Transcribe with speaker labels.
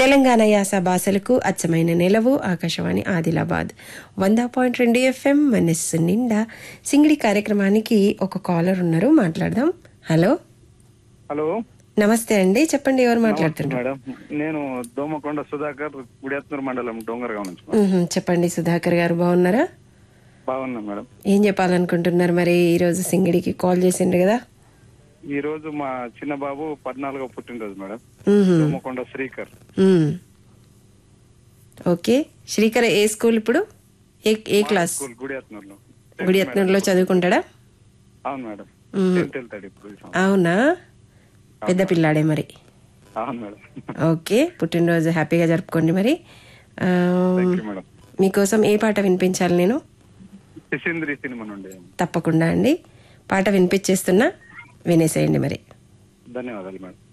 Speaker 1: తెలంగాణ యాస భాషలకు అచ్చమైన నిలవు ఆకాశవాణి ఆదిలాబాద్ వంద పాయింట్ రెండు ఎఫ్ఎం మనస్సు నిండా సింగిడి కార్యక్రమానికి ఒక కాలర్ ఉన్నారు మాట్లాడదాం హలో
Speaker 2: హలో
Speaker 1: నమస్తే అండి చెప్పండి ఎవరు మాట్లాడుతున్నారు
Speaker 2: మేడం నేను దోమకొండ సుధాకర్ గుడియాత్నూరు మండలం డోంగర్గా నుంచి
Speaker 1: మ్హూ, చెప్పండి సుధాకర్ గారు బాగున్నారా
Speaker 2: బాగున్నా మేడం
Speaker 1: ఏం చెప్పాలనుకుంటున్నారు మరి ఈరోజు సింగిడికి కాల్ చేసిండ్రు కదా
Speaker 2: ఈ రోజు మా చిన్న బాబు పద్నాలుగో పుట్టినరోజు మేడం
Speaker 1: మ్హూ.
Speaker 2: దోమకొండ శ్రీకర్
Speaker 1: మ్మ్. ఓకే శ్రీకర్ ఏ స్కూల్ ఇప్పుడు ఏ ఏ క్లాస్
Speaker 2: స్కూల్ గుడియాత్నూరులో
Speaker 1: గుడియత్నూరులో చదువుకుంటాడా
Speaker 2: అవును మేడం
Speaker 1: మ్మ్.
Speaker 2: టెన్త్ వెళ్తాడు ఇప్పుడు ఈ సంవత్సరం.
Speaker 1: అవునా పెద్ద పిల్లాడే మరి
Speaker 2: అవును మేడం
Speaker 1: ఓకే పుట్టినరోజు హ్యాపీగా జరుపుకోండి మరి ఆ,
Speaker 2: థ్యాంక్ యూ మేడం
Speaker 1: మీకోసం ఏ పాట వినిపించాలి నేను
Speaker 2: శిశింద్రి సినిమా నుండి
Speaker 1: తప్పకుండా అండి పాట వినిపించేస్తున్నా వినేసేయండి మరి
Speaker 2: ధన్యవాదాలు మేడం